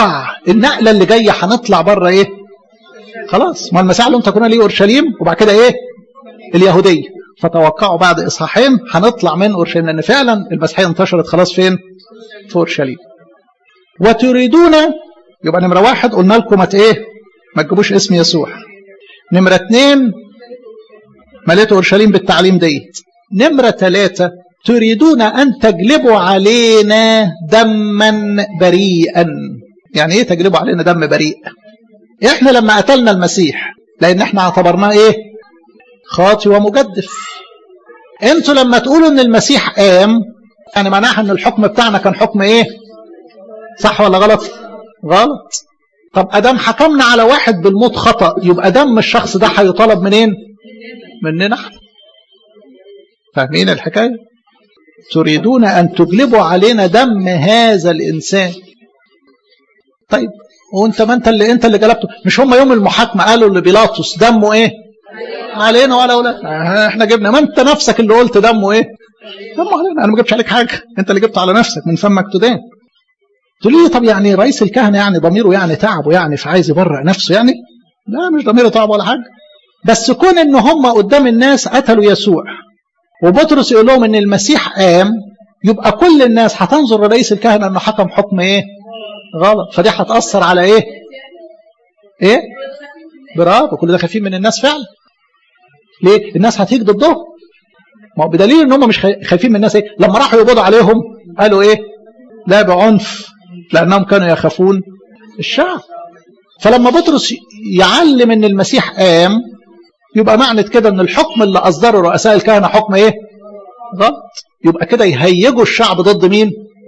توقع النقله اللي جايه هنطلع بره ايه خلاص ما المسيح لم تكون ليه اورشليم وبعد كده ايه اليهوديه فتوقعوا بعد اصحاحين هنطلع من اورشليم لان فعلا المسيحيه انتشرت خلاص فين في اورشليم وتريدون يبقى نمره واحد قلنا لكم ما ايه ما تجيبوش اسم يسوع نمره اثنين مليتوا اورشليم بالتعليم ديت نمره ثلاثه تريدون ان تجلبوا علينا دما بريئا يعني ايه تجلبوا علينا دم بريء احنا لما قتلنا المسيح لان احنا اعتبرناه ايه خاطي ومجدف انتوا لما تقولوا ان المسيح قام يعني معناها ان الحكم بتاعنا كان حكم ايه صح ولا غلط غلط طب ادام حكمنا على واحد بالموت خطا يبقى دم الشخص ده هيطالب منين مننا احنا فاهمين الحكايه تريدون ان تجلبوا علينا دم هذا الانسان طيب وانت ما انت اللي انت اللي جلبته مش هم يوم المحاكمه قالوا لبيلاطس دمه ايه علينا ولا ولا احنا جبنا ما انت نفسك اللي قلت دمه ايه دمه علينا انا ما جبتش عليك حاجه انت اللي جبته على نفسك من فمك تدان تقول لي طب يعني رئيس الكهنه يعني ضميره يعني تعبه يعني فعايز يبرئ نفسه يعني لا مش ضميره تعب ولا حاجه بس كون ان هم قدام الناس قتلوا يسوع وبطرس يقول لهم ان المسيح قام يبقى كل الناس هتنظر لرئيس الكهنه انه حكم حكم ايه غلط فدي هتاثر على ايه ايه برافو كل ده خايفين من الناس فعلا ليه الناس هتيجي ضدهم ما هو بدليل ان هم مش خايفين من الناس ايه لما راحوا يقبضوا عليهم قالوا ايه لا بعنف لانهم كانوا يخافون الشعب فلما بطرس يعلم ان المسيح قام يبقى معنى كده ان الحكم اللي اصدره رؤساء الكهنه حكم ايه غلط يبقى كده يهيجوا الشعب ضد مين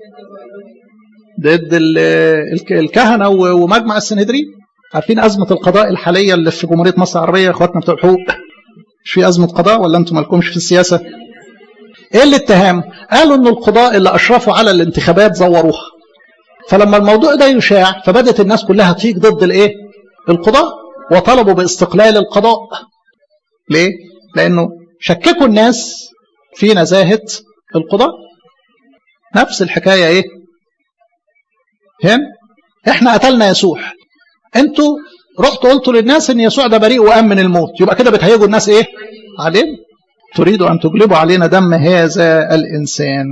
ضد الكهنه ومجمع السنهدرين عارفين ازمه القضاء الحاليه اللي في جمهوريه مصر العربيه اخواتنا بتوع الحقوق مش في ازمه قضاء ولا انتم مالكمش في السياسه ايه الاتهام قالوا ان القضاء اللي اشرفوا على الانتخابات زوروها فلما الموضوع ده يشاع فبدت الناس كلها تيجي ضد الايه القضاء وطلبوا باستقلال القضاء ليه لانه شككوا الناس في نزاهه القضاء نفس الحكايه ايه فهم احنا قتلنا يسوع انتوا رحتوا قلتوا للناس ان يسوع ده بريء وقام من الموت يبقى كده بتهيجوا الناس ايه علينا تريدوا ان تجلبوا علينا دم هذا الانسان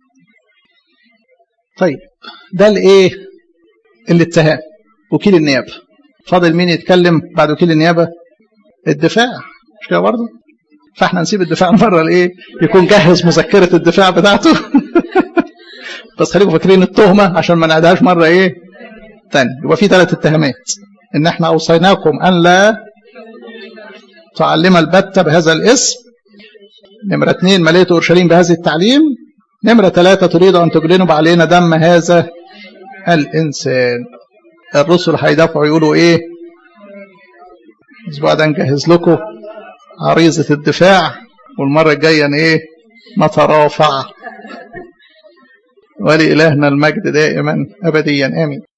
طيب ده الايه الاتهام وكيل النيابه فاضل مين يتكلم بعد وكيل النيابه الدفاع مش كده برضه فاحنا نسيب الدفاع مره لايه يكون جهز مذكره الدفاع بتاعته بس خليكم فاكرين التهمه عشان ما نعدهاش مره ايه تاني يبقى في ثلاث اتهامات ان احنا اوصيناكم ان لا تعلم البتة بهذا الاسم نمرة اثنين مليت اورشليم بهذا التعليم نمرة ثلاثة تريد ان تجلنوا علينا دم هذا الانسان الرسل هيدافعوا يقولوا ايه الاسبوع ده نجهز لكم عريضة الدفاع والمرة الجاية ايه نترافع ولإلهنا المجد دائما أبديا آمين